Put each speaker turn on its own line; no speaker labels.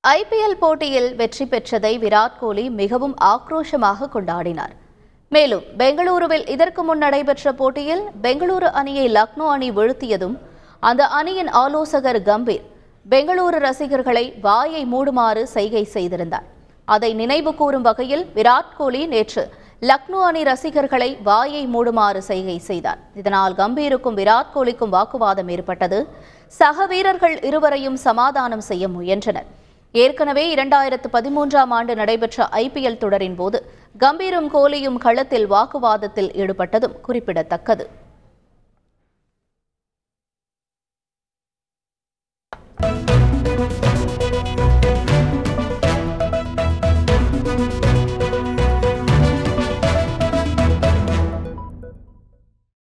IPL போட்டியில் வெற்றி பெற்றதை விராட் கோலி மிகவும் ஆக்ரோஷமாக கொண்டாடினார் மேலும் பெங்களூருவில் இதற்கு முன் நடைபெற்ற போட்டியில் பெங்களூரு அணியை லக்னோ அணி வீழ்த்தியதும் அந்த அணியின் ஆலோசகர் கம்பீர் பெங்களூரு ரசிகர்களை வாயை மூடுமாறு செய்கை செய்திருந்தார் அதை நினைவு கூறும் வகையில் விராட் கோலி நேற்று லக்னோ அணி ரசிகர்களை வாயை மூடுமாறு செய்கை செய்தார் இதனால் கம்பீருக்கும் விராட் கோலிக்கும் வாக்குவாதம் ஏற்பட்டது சக வீரர்கள் இருவரையும் சமாதானம் செய்ய முயன்றனர் ஏற்கனவே இரண்டாயிரத்து பதிமூன்றாம் ஆண்டு நடைபெற்ற ஐபிஎல் தொடரின் போது கம்பீரும் கோலியும் களத்தில் வாக்குவாதத்தில் ஈடுபட்டதும் குறிப்பிடத்தக்கது